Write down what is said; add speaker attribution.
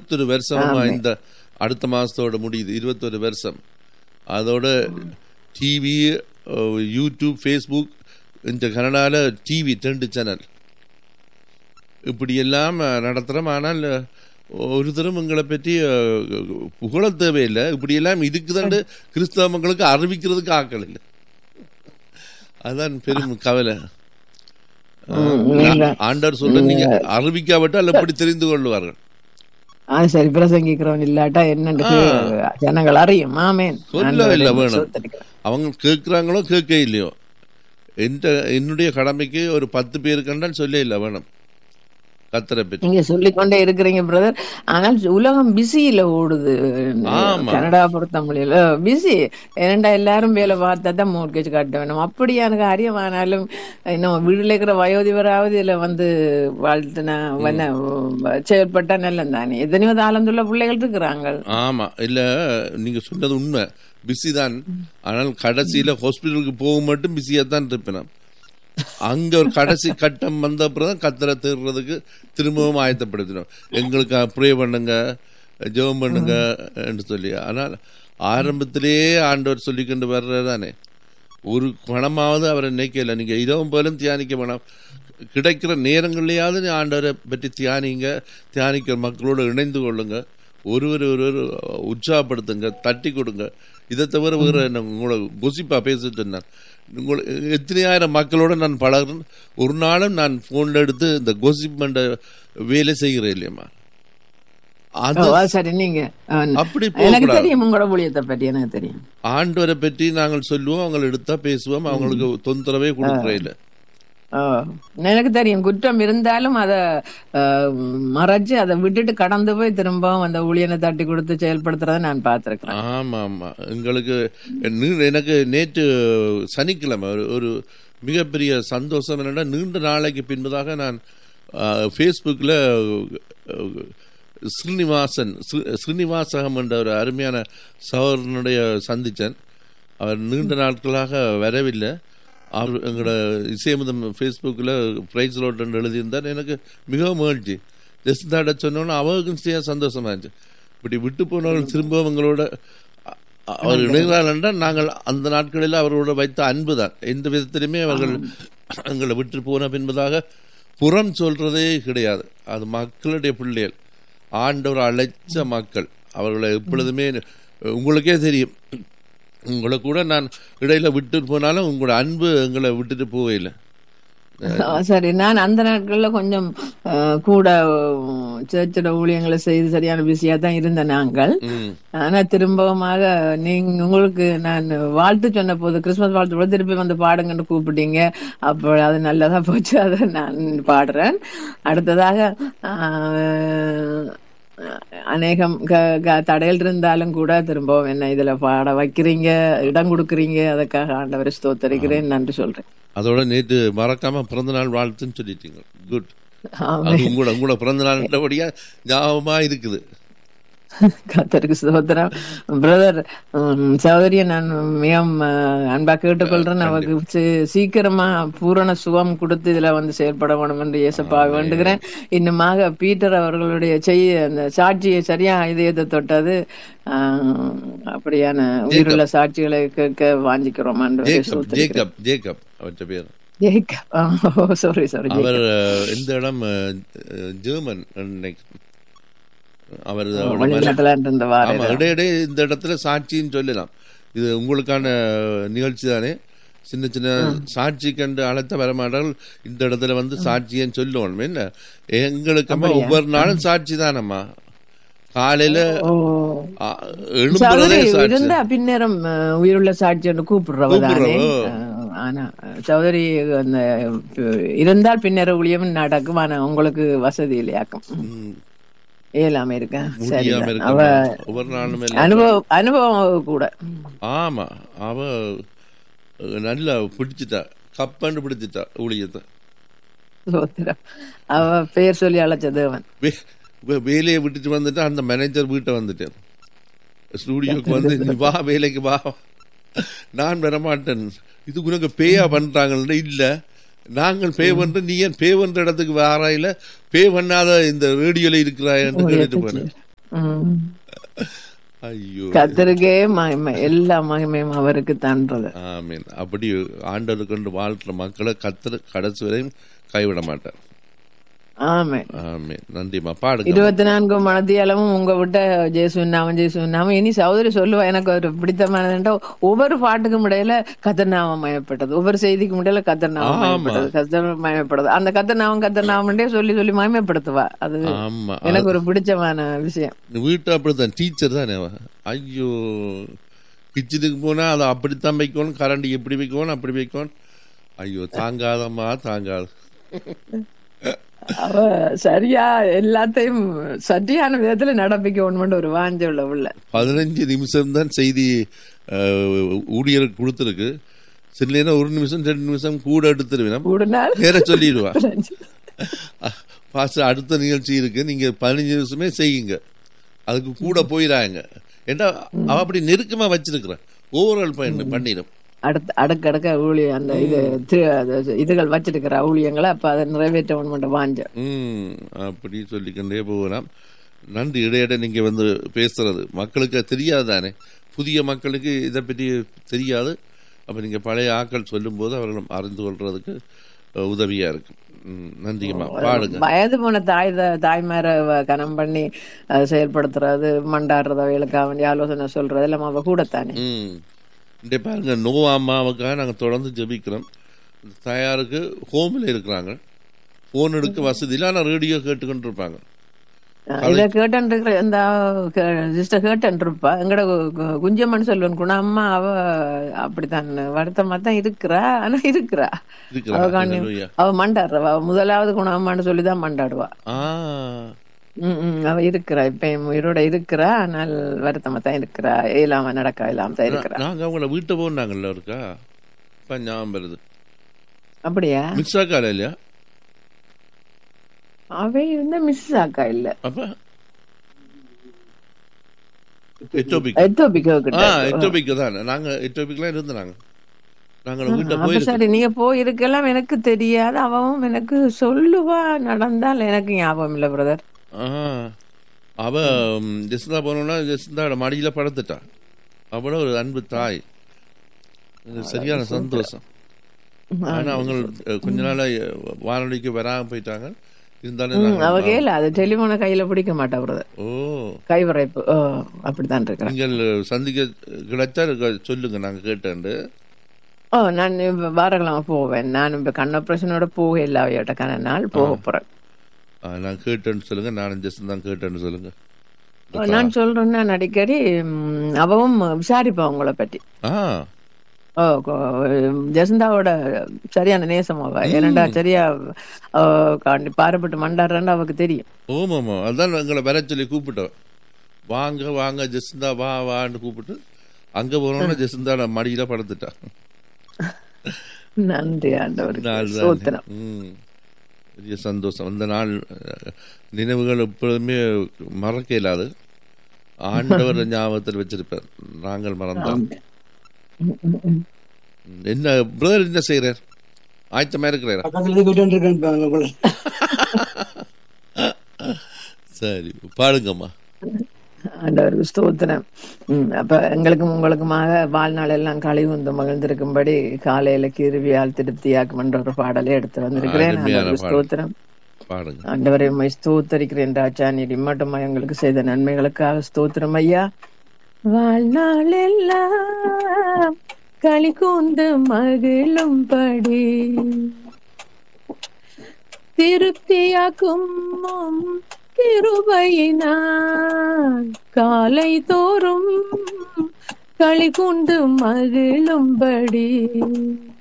Speaker 1: இருபத்தொரு வருஷமா இந்த அடுத்த மாசத்தோட முடியுது இருபத்தொரு வருஷம் அதோட டிவி யூடியூப் ஃபேஸ்புக் இந்த கனடால டிவி ரெண்டு சேனல் இப்படி எல்லாம் நடத்துகிறோம் ஆனால் ஒரு தரம் எங்களை பற்றி அஹ், புகழ தேவையில்லை இப்படி எல்லாம் இருக்குதுன்னு கிறிஸ்தவ மக்களுக்கு அறிவிக்கிறதுக்கு ஆக்கள் இல்லை அதான் பெரும் கவலை
Speaker 2: ம், நீங்க-
Speaker 1: ஆண்டவர் சொல்ல நீங்க அறிவிக்காவிட்டால் எப்படி தெரிந்து கொள்வார்கள்
Speaker 2: ஆ சரி பிரசங்கிக்கிறவன் இல்லாட்டா என்னன்னு ஜனங்கள் அறியும் ஆமேன்
Speaker 1: சொல்ல இல்லை
Speaker 2: ஆண்டவரே,
Speaker 1: வேணும்
Speaker 2: ஸ்தோத்திரிக்கிறேன்.
Speaker 1: அவங்க கேட்குறாங்களோ கேட்க இல்லையோ எந்த என்னுடைய கடமைக்கு ஒரு பத்து பேர் கண்டால் சொல்ல இல்லை வேணும் கத்தரை பற்றி
Speaker 2: நீங்க சொல்லிக்கொண்டே இருக்கிறீங்க பிரதர் ஆனால் உலகம் பிஸியில ஓடுது
Speaker 1: ஆமா.
Speaker 2: கனடா பொறுத்த முடியல பிஸி ஏனண்டா எல்லாரும் வேலை பார்த்தா தான் மோர்கேஜ் கட்ட வேணும் அப்படியான காரியம் ஆனாலும் இன்னும் வீடுல இருக்கிற வயோதிபராவது இதுல வந்து வாழ்த்துனா வன செயல்பட்டா நல்லம் தானே எத்தனையோ தாளந்துள்ள பிள்ளைகள் இருக்கிறாங்க
Speaker 1: ஆமா இல்ல நீங்க சொன்னது உண்மை பிஸி தான் ஆனால் கடைசியில ஹாஸ்பிட்டலுக்கு போக மட்டும் பிஸியா தான் இருப்பேன் நான். அங்க ஒரு கடைசி கட்டம் வந்த அப்புறம் தான் கத்தரை தேடுறதுக்கு திரும்பவும் ஆயத்தப்படுத்தினோம் எங்களுக்கு ப்ரே பண்ணுங்க ஜெபம் பண்ணுங்க என்று சொல்லி ஆனால் ஆரம்பத்திலேயே ஆண்டவர் சொல்லிக்கொண்டு வர்றதானே ஒரு பணமாவது அவரை நினைக்கல நீங்க இரவும் போலும் தியானிக்க வேணாம் கிடைக்கிற நேரங்கள்லயாவது நீ ஆண்டவரை பற்றி தியானிங்க தியானிக்கிற மக்களோடு இணைந்து கொள்ளுங்க ஒருவர் ஒருவர் உற்சாகப்படுத்துங்க தட்டி கொடுங்க இதை தவிர வேற என்ன உங்களை கொசிப்பா பேசிட்டு நான் உங்களை எத்தனையாயிரம் மக்களோட நான் பழகிறேன் ஒரு நாளும் நான் போன்ல எடுத்து இந்த கொசிப் வேலை செய்கிறேன் இல்லையம்மா அது
Speaker 2: ஓ, சரி நீங்க ஆ,
Speaker 1: அப்படி
Speaker 2: எனக்கு
Speaker 1: போகக்கூடாது
Speaker 2: தெரியும் உங்களோட ஊழியத்தை பற்றி எனக்கு தெரியும்
Speaker 1: ஆண்டவரை பற்றி நாங்கள் சொல்லுவோம் அவங்களை எடுத்தா பேசுவோம் அவங்களுக்கு தொந்தரவே கொடுக்குறே இல்லை
Speaker 2: ஓ, எனக்கு தெரியும் குற்றம் இருந்தாலும் அத அஹ், மறைச்சு அதை விட்டுட்டு கடந்து போய் திரும்பவும் அந்த ஊழியனை தட்டி கொடுத்து செயல்படுத்துறதை நான் பார்த்திருக்கிறேன்
Speaker 1: ஆமா ஆமா எங்களுக்கு நீ- எனக்கு நேற்று சனிக்கிழமை ஒரு ஒரு மிகப்பெரிய சந்தோஷம் என்னன்னா நீண்ட நாளைக்கு பின்பதாக நான் ஃபேஸ்புக்கில் ஸ்ரீனிவாசன் ஸ்ரீ- ஸ்ரீனிவாசகம் என்ற ஒரு அருமையான சகோதரனுடைய சந்தித்தேன் அவர் நீண்ட நாட்களாக வரவில்லை அவர் எங்களோட இசையமுதம் ஃபேஸ்புக்கில் ப்ரைஸ் லோட் எழுதியிருந்தார் எனக்கு மிகவும் மகிழ்ச்சி ஜெஸ்தாட சொன்னோன்னே அவருக்கும் செய்ய சந்தோஷமா இருந்துச்சு இப்படி விட்டு போனவர்கள் திரும்பவும் எங்களோட அ- அவர் இணைகிறார் என்றால் நாங்கள் அந்த நாட்களில் அவரோட வைத்த அன்பு தான் எந்த விதத்திலுமே அவர்கள் எங்களை விட்டு போன பின்பதாக புறம் சொல்றதே கிடையாது அது மக்களுடைய பிள்ளைகள் ஆண்டவர் அழைச்ச மக்கள் அவர்களை எப்பொழுதுமே உங்களுக்கே தெரியும் உங்களை கூட நான் இடையில விட்டு போனாலும் உங்களோட அன்பு எங்களை விட்டுட்டு போவே இல்லை
Speaker 2: ஆ, சரி நான் அந்த நாட்கள்ல கொஞ்சம் அஹ், கூட சேர்ச்சோட ஊழியங்களை செய்து சரியான பிஸியா தான் இருந்த நாங்கள்
Speaker 1: ம்
Speaker 2: ஆனா திரும்பவுமாக நீங்க உங்களுக்கு நான் வாழ்த்து சொன்ன போது கிறிஸ்துமஸ் வாழ்த்து கூட திருப்பி வந்து பாடுங்கன்னு கூப்பிட்டீங்க அப்போ அது நல்லதா போச்சு அதை நான் பாடுறேன் அடுத்ததாக ஆஹ், அநேகம் க- க- தடைகள் இருந்தாலும் கூட திரும்பவும் என்ன இதுல பாட வைக்கிறீங்க இடம் கொடுக்குறீங்க அதுக்காக ஆண்டவரை ஸ்தோத்தரிக்கிறேன் நன்றி சொல்றேன்
Speaker 1: அதோட நேற்று மறக்காம பிறந்த நாள் வாழ்த்துன்னு சொல்லிட்டீங்க குட்
Speaker 2: ஆமென்.
Speaker 1: அது உங்களோட உங்களோட பிறந்த நாள்ன்றபடியா ஞாபகமா இருக்குது
Speaker 2: கத்தருக்கு சோதரம் பிரதர் சௌதரிய நான் மிகவும் அஹ், அன்பா கேட்டுக்கொள்றேன் அவருக்கு சி- சீக்கிரமா பூரண சுகம் கொடுத்து இதுல வந்து செயல்பட வேணும் என்று இயேசப்பா வேண்டுகிறேன் இன்னுமாக பீட்டர் அவர்களுடைய செய்ய அந்த சாட்சியை சரியா இதயத்தை தொட்டது ஆஹ், அப்படியான உயிருள்ள சாட்சிகளை கேட்க வாஞ்சிக்கிறோம்
Speaker 1: ஜேக்கப் ஜேக்கப் ஜேக்கப் அவற்ற பேர்
Speaker 2: சாரி சாரி
Speaker 1: அவர் அஹ், இந்த இடம் அஹ், அஹ், ஜெர்மன் நினைக்கிறேன். அவர் அவரோட மன-
Speaker 2: வெளிநாட்டுல இருந்த வார
Speaker 1: ஆமா இடையிடையே இந்த இடத்துல சாட்சின்னு சொல்லலாம் இது உங்களுக்கான நிகழ்ச்சி தானே சின்ன சின்ன சாட்சி கண்டு அழைத்த வரமாட்டார்கள் இந்த இடத்துல வந்து சாட்சியன்னு சொல்லுவோம் என்ன எங்களுக்கு அம்மா ஒவ்வொரு நாளும் சாட்சி தானம்மா காலையில
Speaker 2: ஓ
Speaker 1: ஆ, எழும்புறதே
Speaker 2: சகோதரி
Speaker 1: சாட்சி
Speaker 2: இருந்தா பின்னரும் அஹ், உயிருள்ள சாட்சி என்று கூப்பிடுறவ தானே
Speaker 1: கூப்பிடுறவோ.
Speaker 2: அஹ், ஆனா சகோதரி அந்த அஹ், இருந்தால் பின்னர் ஊழியம் நடக்கும் ஆனா உங்களுக்கு வசதி இல்லையாக்கும்
Speaker 1: ம்,
Speaker 2: இயலாம இருக்க சரி
Speaker 1: முடியாம
Speaker 2: அவ
Speaker 1: இருக்க ஒவ்வொரு நாளும் எல்லாம்
Speaker 2: அனுபவம் அனுபவம் கூட
Speaker 1: ஆமா அவ நல்லா பிடிச்சிட்டா கப்பண்டு பிடிச்சிட்டா ஊழியத்தை
Speaker 2: சோத்திரம் அவ பெயர் சொல்லி அழைச்ச தேவன்
Speaker 1: வே- வே- வேலையை விட்டுட்டு வந்துட்டு அந்த மேனேஜர் வீட்டை வந்துட்டேன் ஸ்டூடியோக்கு வந்து நீ வா வேலைக்கு வா நான் வரமாட்டேன் இது உனக்கு பேயா பண்றாங்கல்ல இல்ல நாங்கள் பே பண்ற நீ ஏன் பே பண்ற இடத்துக்கு வாராயில பே பண்ணாத இந்த ரேடியோல இருக்கிறாய் என்று கேட்டுட்டு போனேன்
Speaker 2: ம்.
Speaker 1: ஐயோ
Speaker 2: கத்தருக்கே மகிமை எல்லா மகிமையும் அவருக்கு தான்றது
Speaker 1: ஆமீன் அப்படி ஆண்டவர் கொண்டு வாழ்ற மக்களை கத்தர் கடைசி வரையும் கைவிட மாட்டார்
Speaker 2: ஆமே
Speaker 1: ஆமீன் நன்றிம்மா பாடுங்க
Speaker 2: இருபத்தி நான்கு மனதியாலமும் உங்க விட்ட ஜேசுவின் நாமம் ஜேசுவின் நாமம் இனி சகோதரி சொல்லுவா எனக்கு ஒரு பிடித்தமானதுண்டா ஒவ்வொரு பாட்டுக்கும் இடையில கத்தர்நாமம் மயப்பட்டது ஒவ்வொரு செய்திக்கும் இடையில கத்தர்நாமம்
Speaker 1: ஆமா.
Speaker 2: மயப்பட்டது கத்தர் மயப்பட்டது அந்த கத்தர்நாமம் கத்தர்நாமண்டே சொல்லி சொல்லி மயமப்படுத்துவா அது
Speaker 1: ஆமா
Speaker 2: எனக்கு ஒரு பிடிச்சமான விஷயம்
Speaker 1: வீட்டு அப்படித்தான் டீச்சர் தானே அவ ஐயோ கிச்சனுக்கு போனா அதை அப்படித்தான் வைக்கணும் கரண்ட் எப்படி வைக்கணும் அப்படி வைக்கணும் ஐயோ தாங்காதம்மா தாங்காது
Speaker 2: அவ சரியா எல்லாத்தையும் சரியான விதத்துல நடப்பிக்கணும்னு ஒரு வாஞ்ச உள்ள உள்ள
Speaker 1: பதினஞ்சு நிமிஷம் தான் செய்தி அஹ், ஊழியருக்கு கொடுத்துருக்கு சரியில்லைன்னா ஒரு நிமிஷம் ரெண்டு நிமிஷம் கூட எடுத்துருவேன்
Speaker 2: ஒரு நாள்
Speaker 1: நேர சொல்லிடுவா பாஸ்டர் அடுத்த நிகழ்ச்சி இருக்கு நீங்க பதினஞ்சு நிமிஷமே செய்யுங்க அதுக்கு கூட போயிடாங்க ஏன்னா அவ அப்படி நெருக்கமா வச்சிருக்கிறேன் ஓவரால் பயன் பண்ணிடும்
Speaker 2: அடுத்த அடுக்கடுக்க ஊழிய அந்த இது தி- அது இதுகள் வச்சிருக்கிற ஊழியங்களை அப்ப அதை நிறைவேற்றணும் மட்டும் வாஞ்ச
Speaker 1: ம் அப்படி சொல்லிக்கொண்டே போகலாம் நன்றி இடையிட நீங்க வந்து பேசுறது மக்களுக்கு தெரியாது தானே புதிய மக்களுக்கு இதை பற்றி தெரியாது அப்ப நீங்க பழைய ஆக்கள் சொல்லும்போது அவர்களும் அறிந்து கொள்றதுக்கு அஹ், உதவியா இருக்கு ம், நன்றிங்கம்மா பாடுங்க
Speaker 2: வயது போன தாய் தாய்மார வ- கனம் பண்ணி அதை செயல்படுத்துறது மண்டாடுறது அவைகளுக்காக வேண்டிய ஆலோசனை சொல்றது எல்லாம் அவ கூடத்தானே
Speaker 1: ம் இங்கே பாருங்க நோவா அம்மாவுக்காக நாங்கள் தொடர்ந்து ஜெபிக்கிறோம் தாயாருக்கு ஹோமில் இருக்கிறாங்க ஃபோன் எடுக்க வசதி இல்லை ஆனால் ரேடியோ கேட்டுக்கிட்டு இருப்பாங்க
Speaker 2: இத கேட்டன் இருக்கிற இந்த சிஸ்டர் கேட்டன் இருப்பா எங்கட கு- கு- குஞ்சம்மன் சொல்லுவன் குண அம்மா அவ அப்படித்தான் வருத்தமா தான் இருக்கிறா ஆனா இருக்கிறா அவ
Speaker 1: இருக்கிறாங்க
Speaker 2: காணி
Speaker 1: Hallelujah.
Speaker 2: அவ மண்டாடுறவா அவ முதலாவது குணம்மான்னு சொல்லிதான் மண்டாடுவா
Speaker 1: ஆ
Speaker 2: ம், ம், அவ இருக்கிறா இப்ப என் உயிரோட இருக்கிறா ஆனால் வருத்தமா தான் இருக்கிறா இயலாம நடக்க இல்லாம தான் இருக்கிறா
Speaker 1: நாங்கள் அவங்கள வீட்டை போனாங்கல்ல இருக்கா இப்போ ஞாபகம் வருது
Speaker 2: அப்படியா
Speaker 1: மிஸ் ஆக்கால இல்லையா
Speaker 2: அவை வந்து மிஸ் ஆக்கா இல்ல
Speaker 1: அப்ப எட்டோபிக்
Speaker 2: எத்தோபிக்கோ
Speaker 1: ஆ
Speaker 2: கிட்ட
Speaker 1: எட்டோபிக் தான் நாங்க எட்டோபிக்லாம் இருந்தாங்க நாங்கள் வீட்டை
Speaker 2: அப்ப
Speaker 1: போயிருக்கோம்
Speaker 2: சரி நீங்க போயிருக்கலாம் எனக்கு தெரியாது அவவும் எனக்கு சொல்லுவா நடந்தால் எனக்கு ஞாபகம் இல்ல பிரதர்
Speaker 1: ஆ அவ ம், ஜெசிந்தா போனோம்னா ஜெசிந்தாவோட மடியில படுத்துட்டா அவள ஒரு அன்பு தாய் இது சரியான சந்தோஷம் ஆனா அவங்க அஹ், கொஞ்ச நாளா அஹ், வானொலிக்கு வராம போயிட்டாங்க இருந்தாலும் நாங்க-
Speaker 2: அவ கேள அது டெலிபோனை கையில பிடிக்க மாட்டா பிரதர்
Speaker 1: ஓ
Speaker 2: கைவரைப்பு ஓ, அப்படித்தான் இருக்கிறேன்
Speaker 1: நீங்கள் சந்திக்க கிடைச்சா இருக்க- சொல்லுங்க நாங்க கேட்டேன்
Speaker 2: ஓ நான் இப்ப வாரக்கிழமை போவேன் நான் இப்ப கண் ஆபரேஷனோட போக இல்லை அவையோட கண்ண நாள் போக போறேன்
Speaker 1: நான் கேட்டேன்னு சொல்லுங்க நானும் ஜெசன் தான் கேட்டேன்னு சொல்லுங்க
Speaker 2: ஓ, நான் சொல்றேன் நான் அடிக்கடி ம், அவவும் விசாரிப்பா உங்களை பற்றி
Speaker 1: ஆ
Speaker 2: ஓ கொ- ஜெசந்தாவோட சரியான நேசம் அவ ஏனண்டா சரியா அவ காண்டி பாரப்பட்டு மண்டாடுறான்னு அவக்கு தெரியும்
Speaker 1: ஓமாமா அதான் எங்களை வர சொல்லி கூப்பிட்டோம் வாங்க வாங்க ஜெசிந்தா வா வான்னு கூப்பிட்டு அங்க போனோம்னா ஜெசிந்தா மடியில படுத்துட்டா
Speaker 2: நன்றி ஆண்டவருக்கு
Speaker 1: நாள் தானே.
Speaker 2: சோத்திரம்
Speaker 1: ம். பெரிய சந்தோஷம் அந்த நாள் அஹ், நினைவுகள் எப்பொழுதுமே மறக்க இயலாது ஆண்டவர் ஞாபகத்தில் வச்சிருப்பார் நாங்கள் மறந்தோம்
Speaker 2: ம், ம், ம்.
Speaker 1: என்ன பிரதர் என்ன செய்யறார் ஆயத்தமா இருக்கிறாரா
Speaker 3: பக்கத்துல இருந்து கேட்டு இருக்கேன் உங்களை
Speaker 1: சரி பாடுங்கம்மா
Speaker 2: ஆண்டவருக்கு ஸ்தோத்திரம் ம், அப்ப எங்களுக்கும் உங்களுக்குமாக வாழ்நாள் எல்லாம் கழிவுந்து மகிழ்ந்திருக்கும்படி காலையில கிருவியால் திருப்தியாக்கும் என்ற ஒரு பாடலை எடுத்து வந்திருக்கிறேன்
Speaker 1: அருமையான
Speaker 2: ஆண்டவருக்கு
Speaker 1: பாடல்.
Speaker 2: ஸ்தோத்திரம்
Speaker 1: பாடுங்க
Speaker 2: ஆண்டவரை உம்மை ஸ்தோத்தரிக்கிறேன் ராஜா நீர் இம்மட்டுமா எங்களுக்கு செய்த நன்மைகளுக்காக ஸ்தோத்திரம் ஐயா வாழ்நாள் எல்லாம் களி கூந்து மகிழும்படி திருப்தியாக்கும் உம் கிருபையினால் காலை தோறும் களி கூந்து மகிழும்படி